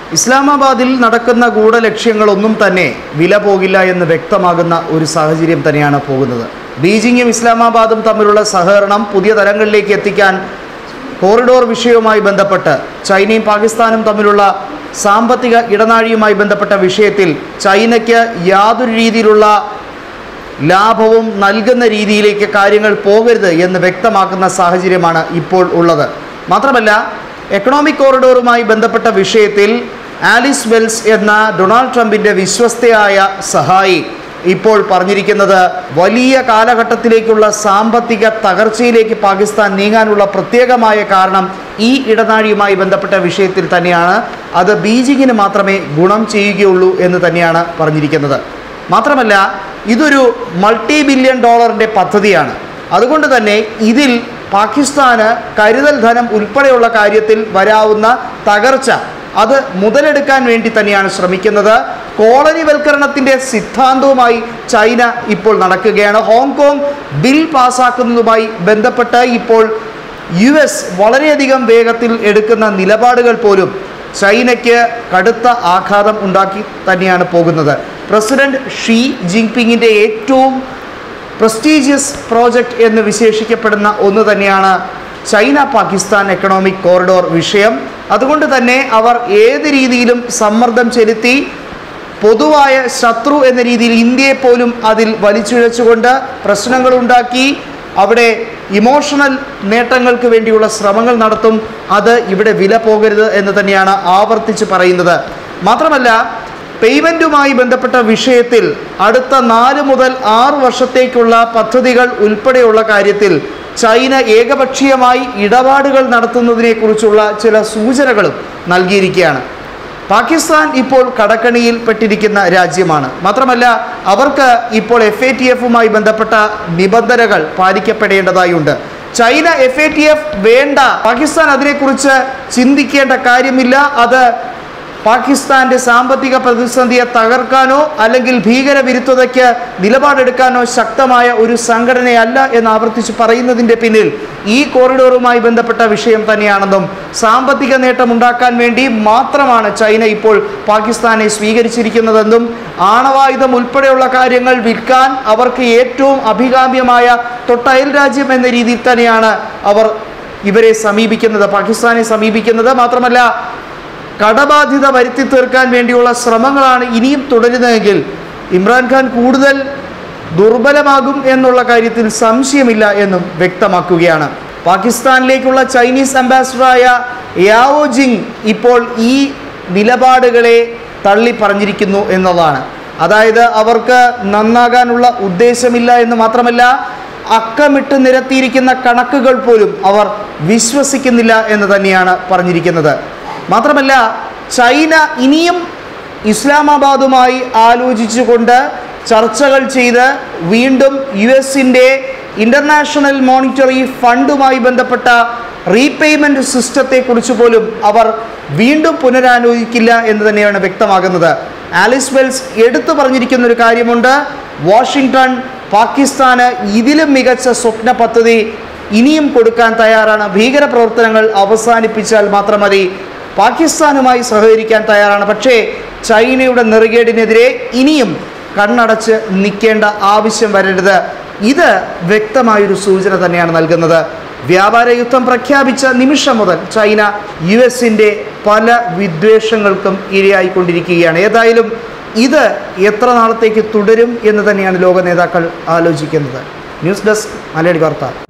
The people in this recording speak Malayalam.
ഇസ്ലാമാബാദിൽ നടക്കുന്ന ഗൂഢലക്ഷ്യങ്ങളൊന്നും തന്നെ വില പോകില്ല എന്ന് വ്യക്തമാകുന്ന ഒരു സാഹചര്യം തന്നെയാണ് പോകുന്നത് ബീജിങ്ങും ഇസ്ലാമാബാദും തമ്മിലുള്ള സഹകരണം പുതിയ തലങ്ങളിലേക്ക് എത്തിക്കാൻ കോറിഡോർ വിഷയവുമായി ബന്ധപ്പെട്ട് ചൈനയും പാകിസ്ഥാനും തമ്മിലുള്ള സാമ്പത്തിക ഇടനാഴിയുമായി ബന്ധപ്പെട്ട വിഷയത്തിൽ ചൈനയ്ക്ക് യാതൊരു രീതിയിലുള്ള ലാഭവും നൽകുന്ന രീതിയിലേക്ക് കാര്യങ്ങൾ പോകരുത് എന്ന് വ്യക്തമാക്കുന്ന സാഹചര്യമാണ് ഇപ്പോൾ ഉള്ളത് മാത്രമല്ല എക്കണോമിക് കോറിഡോറുമായി ബന്ധപ്പെട്ട വിഷയത്തിൽ ആലിസ് വെൽസ് എന്ന ഡൊണാൾഡ് ട്രംപിൻ്റെ വിശ്വസ്തയായ സഹായി ഇപ്പോൾ പറഞ്ഞിരിക്കുന്നത് വലിയ കാലഘട്ടത്തിലേക്കുള്ള സാമ്പത്തിക തകർച്ചയിലേക്ക് പാകിസ്ഥാൻ നീങ്ങാനുള്ള പ്രത്യേകമായ കാരണം ഈ ഇടനാഴിയുമായി ബന്ധപ്പെട്ട വിഷയത്തിൽ തന്നെയാണ് അത് ബീജിങ്ങിന് മാത്രമേ ഗുണം ചെയ്യുകയുള്ളൂ എന്ന് തന്നെയാണ് പറഞ്ഞിരിക്കുന്നത് മാത്രമല്ല ഇതൊരു മൾട്ടി ബില്യൺ ഡോളറിൻ്റെ പദ്ധതിയാണ് അതുകൊണ്ട് തന്നെ ഇതിൽ പാകിസ്ഥാന് കരുതൽ ധനം ഉൾപ്പെടെയുള്ള കാര്യത്തിൽ വരാവുന്ന തകർച്ച അത് മുതലെടുക്കാൻ വേണ്ടി തന്നെയാണ് ശ്രമിക്കുന്നത് കോളനിവൽക്കരണത്തിൻ്റെ സിദ്ധാന്തവുമായി ചൈന ഇപ്പോൾ നടക്കുകയാണ് ഹോങ്കോങ് ബിൽ പാസ്സാക്കുന്നതുമായി ബന്ധപ്പെട്ട് ഇപ്പോൾ യു എസ് വളരെയധികം വേഗത്തിൽ എടുക്കുന്ന നിലപാടുകൾ പോലും ചൈനയ്ക്ക് കടുത്ത ആഘാതം ഉണ്ടാക്കി തന്നെയാണ് പോകുന്നത് പ്രസിഡന്റ് ഷീ ജിൻപിങ്ങിൻ്റെ ഏറ്റവും പ്രസ്റ്റീജിയസ് പ്രോജക്റ്റ് എന്ന് വിശേഷിക്കപ്പെടുന്ന ഒന്ന് തന്നെയാണ് ചൈന പാകിസ്ഥാൻ എക്കണോമിക് കോറിഡോർ വിഷയം അതുകൊണ്ട് തന്നെ അവർ ഏത് രീതിയിലും സമ്മർദ്ദം ചെലുത്തി പൊതുവായ ശത്രു എന്ന രീതിയിൽ ഇന്ത്യയെ പോലും അതിൽ വലിച്ചിഴച്ചുകൊണ്ട് പ്രശ്നങ്ങളുണ്ടാക്കി അവിടെ ഇമോഷണൽ നേട്ടങ്ങൾക്ക് വേണ്ടിയുള്ള ശ്രമങ്ങൾ നടത്തും അത് ഇവിടെ വില പോകരുത് എന്ന് തന്നെയാണ് ആവർത്തിച്ച് പറയുന്നത് മാത്രമല്ല പേയ്മെൻറ്റുമായി ബന്ധപ്പെട്ട വിഷയത്തിൽ അടുത്ത നാല് മുതൽ ആറ് വർഷത്തേക്കുള്ള പദ്ധതികൾ ഉൾപ്പെടെയുള്ള കാര്യത്തിൽ ചൈന ഏകപക്ഷീയമായി ഇടപാടുകൾ നടത്തുന്നതിനെക്കുറിച്ചുള്ള ചില സൂചനകളും നൽകിയിരിക്കുകയാണ് പാകിസ്ഥാൻ ഇപ്പോൾ കടക്കണിയിൽ പെട്ടിരിക്കുന്ന രാജ്യമാണ് മാത്രമല്ല അവർക്ക് ഇപ്പോൾ എഫ് എ ടി എഫുമായി ബന്ധപ്പെട്ട നിബന്ധനകൾ പാലിക്കപ്പെടേണ്ടതായുണ്ട് China F A T F വേണ്ട പാകിസ്ഥാൻ അതിനെക്കുറിച്ച് ചിന്തിക്കേണ്ട കാര്യമില്ല അത് പാകിസ്ഥാന്റെ സാമ്പത്തിക പ്രതിസന്ധിയെ തകർക്കാനോ അല്ലെങ്കിൽ ഭീകരവിരുദ്ധതയ്ക്ക് നിലപാടെടുക്കാനോ ശക്തമായ ഒരു സംഘടനയല്ല എന്ന് ആവർത്തിച്ച് പറയുന്നതിൻ്റെ പിന്നിൽ ഈ കോറിഡോറുമായി ബന്ധപ്പെട്ട വിഷയം തന്നെയാണെന്നും സാമ്പത്തിക നേട്ടം ഉണ്ടാക്കാൻ വേണ്ടി മാത്രമാണ് ചൈന ഇപ്പോൾ പാകിസ്ഥാനെ സ്വീകരിച്ചിരിക്കുന്നതെന്നും ആണവായുധം ഉൾപ്പെടെയുള്ള കാര്യങ്ങൾ വിൽക്കാൻ അവർക്ക് ഏറ്റവും അഭികാമ്യമായ തൊട്ടയൽ രാജ്യം എന്ന രീതിയിൽ തന്നെയാണ് അവർ ഇവരെ സമീപിക്കുന്നത് പാകിസ്ഥാനെ സമീപിക്കുന്നത് മാത്രമല്ല കടബാധ്യത വരുത്തി തീർക്കാൻ വേണ്ടിയുള്ള ശ്രമങ്ങളാണ് ഇനിയും തുടരുന്നതെങ്കിൽ ഇമ്രാൻഖാൻ കൂടുതൽ ദുർബലമാകും എന്നുള്ള കാര്യത്തിൽ സംശയമില്ല എന്നും വ്യക്തമാക്കുകയാണ് പാകിസ്ഥാനിലേക്കുള്ള ചൈനീസ് അംബാസിഡറായ യാവോ ജിങ് ഇപ്പോൾ ഈ നിലപാടുകളെ തള്ളി പറഞ്ഞിരിക്കുന്നു എന്നതാണ് അതായത് അവർക്ക് നന്നാകാനുള്ള ഉദ്ദേശമില്ല എന്ന് മാത്രമല്ല അക്കമിട്ട് നിരത്തിയിരിക്കുന്ന കണക്കുകൾ പോലും അവർ വിശ്വസിക്കുന്നില്ല എന്ന് തന്നെയാണ് പറഞ്ഞിരിക്കുന്നത് മാത്രമല്ല ചൈന ഇനിയും ഇസ്ലാമാബാദുമായി ആലോചിച്ചുകൊണ്ട് ചർച്ചകൾ ചെയ്ത് വീണ്ടും യു എസിൻ്റെ ഇൻ്റർനാഷണൽ മോണിറ്ററി ഫണ്ടുമായി ബന്ധപ്പെട്ട റീപേയ്മെൻറ്റ് സിസ്റ്റത്തെക്കുറിച്ച് പോലും അവർ വീണ്ടും പുനരാലോചിക്കില്ല എന്ന് തന്നെയാണ് വ്യക്തമാകുന്നത് ആലിസ് വെൽസ് എടുത്തു പറഞ്ഞിരിക്കുന്ന ഒരു കാര്യമുണ്ട് വാഷിങ്ടൺ പാകിസ്ഥാന് ഇതിലും മികച്ച സ്വപ്ന പദ്ധതി ഇനിയും കൊടുക്കാൻ തയ്യാറാണ് ഭീകരപ്രവർത്തനങ്ങൾ അവസാനിപ്പിച്ചാൽ മാത്രം മതി പാകിസ്ഥാനുമായി സഹകരിക്കാൻ തയ്യാറാണ് പക്ഷേ ചൈനയുടെ നെറുകേടിനെതിരെ ഇനിയും കണ്ണടച്ച് നിൽക്കേണ്ട ആവശ്യം വരരുത് ഇത് വ്യക്തമായൊരു സൂചന തന്നെയാണ് നൽകുന്നത് വ്യാപാര യുദ്ധം പ്രഖ്യാപിച്ച നിമിഷം മുതൽ ചൈന യു എസിൻ്റെ പല വിദ്വേഷങ്ങൾക്കും ഇരയായിക്കൊണ്ടിരിക്കുകയാണ് ഏതായാലും ഇത് എത്ര നാളത്തേക്ക് തുടരും എന്ന് തന്നെയാണ് ലോക നേതാക്കൾ ആലോചിക്കുന്നത് ന്യൂസ് ഡെസ്ക് മലയാളി വാർത്ത